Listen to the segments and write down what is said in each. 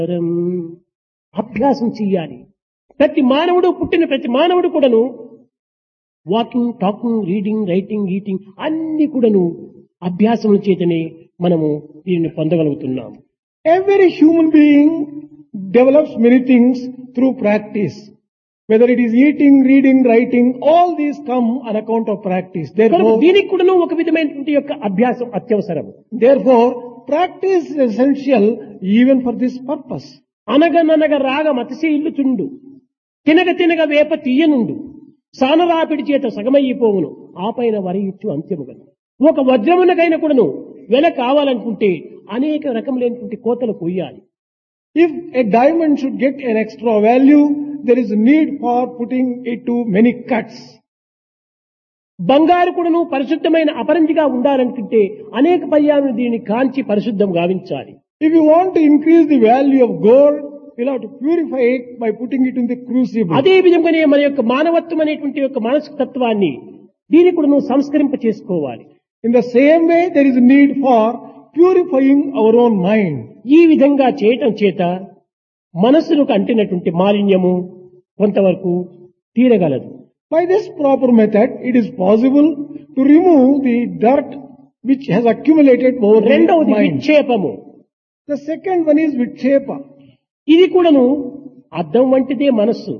నిరంతరం అభ్యాసం చెయ్యాలి ప్రతి మానవుడు పుట్టిన ప్రతి మానవుడు కూడాను walking talking reading writing eating అన్ని కూడాను అభ్యాసముల చేతనే మనము దీనిని పొందగలుగుతున్నాము Every human being develops many things through practice. Whether it is eating, reading, writing, all these come on account of practice. కనుక Therefore, దీనికి కూడాను ఒక విధమైనటువంటి యొక్క అభ్యాసం అత్యవసరం therefore, practice is essential even for this purpose. అనగననగ రాగం అతిశయిల్లుచుండు తినగ తినగ వేప తీయనుండు సానరాపిడి చేత సగమయ్యిపోవును ఆపైన వరయిచ్చు అంత్యముగను ఒక వజ్రమునకైన కూడాను వెల కావాలనుకుంటే అనేక రకములైనటువంటి కోతలు కొయ్యాలి If a diamond should get an extra value, there is a need for putting it to many cuts. బంగారు కూడాను పరిశుద్ధమైన అపరంజిగా ఉండాలనుకుంటే అనేక పర్యాలను దీనిని కాంచి పరిశుద్ధం గావించాలి If you want to increase the value of gold, you'll have to purify it by putting it in the crucible. అదే విధంగానే మన యొక్క మానవత్వం అనేటువంటి యొక్క మనసు తత్వాన్ని దీని కూడా నువ్వు సంస్కరింప చేసుకోవాలి In the same way, there is a need for purifying our own mind. ఈ విధంగా చేయటం చేత మనస్సుకు అంటినటువంటి మాలిన్యము కొంతవరకు తీరగలదు By this proper method, it is possible to remove the dirt which has accumulated over the రెండవది mind. విక్షేపము The second one is vikshepa. ఇది కూడాను అద్దం వంటిదే మనస్సు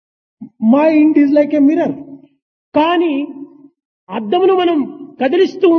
Mind is like a mirror. కానీ అద్దమును మనం కదిలిస్తూ